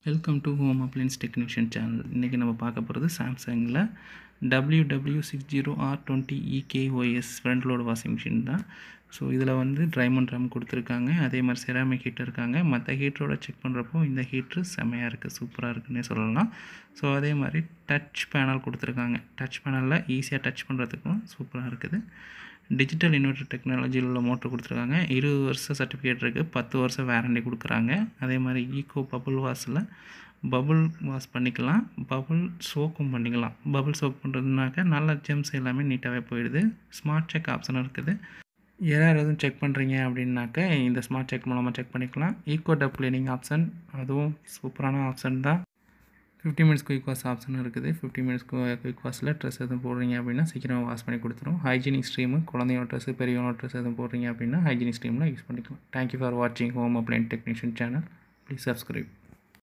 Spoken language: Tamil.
welcome to home appliances technician channel இன்றைக்கி நம்ம பார்க்க போகிறது சாம்சங்கில் W W six zero R twenty இகேஒஎஸ் ஃப்ரண்ட் லோடு வாஷிங் மிஷின் தான் ஸோ இதில் வந்து ட்ரைமண்ட் ரம் கொடுத்துருக்காங்க அதே மாதிரி செராமிக் ஹீட்டர் இருக்காங்க மற்ற ஹீட்டரோட செக் பண்ணுறப்போ இந்த ஹீட்ரு செமையாக இருக்குது சூப்பராக இருக்குன்னே சொல்லலாம் ஸோ அதே மாதிரி டச் பேனல் கொடுத்துருக்காங்க டச் பேனலில் ஈஸியாக டச் பண்ணுறதுக்கும் சூப்பராக இருக்குது டிஜிட்டல் இன்வெர்டர் டெக்னாலஜியில் உள்ள மோட்டர் கொடுத்துருக்காங்க இருபது வருஷம் சர்டிஃபிகேட் இருக்குது பத்து வருஷம் வேரண்டி கொடுக்குறாங்க அதே மாதிரி ஈகோ பபுள் வாஷில் பபுள் வாஷ் பண்ணிக்கலாம் பபுள் சோக்கும் பண்ணிக்கலாம் பபுள் சோக் பண்ணுறதுனாக்க நல்ல ஜெம்ஸ் எல்லாமே நீட்டாகவே போயிடுது ஸ்மார்ட் செக் ஆப்ஷனும் இருக்குது எரர் எதுவும் செக் பண்ணுறீங்க அப்படின்னாக்க இந்த ஸ்மார்ட் செக் மூலமாக செக் பண்ணிக்கலாம் ஈகோ டப் கிளீனிங் ஆப்ஷன் அதுவும் சூப்பரான ஆப்ஷன் தான் ஃபிஃப்டி மினிட்ஸ் குயிக் வாஷ் ஆப்ஷனும் இருக்குது ஃபிஃப்டி மினிட்ஸ் குயிக் வாஷில் ட்ரெஸ் எதுவும் போடுறீங்க அப்படின்னா சீக்கிரமாக வாஷ் பண்ணி கொடுத்துரும் ஹைஜீனிக் ஸ்ட்ரீமு குழந்தையோட ட்ரெஸ்ஸு பெரியவனோட ட்ரெஸ் எதுவும் போடுறீங்க அப்படின்னா ஹைஜீனிக் ஸ்ட்ரீமில் யூஸ் பண்ணிக்கலாம் தேங்க்யூ ஃபார் வாட்சிங் home appliance technician channel please subscribe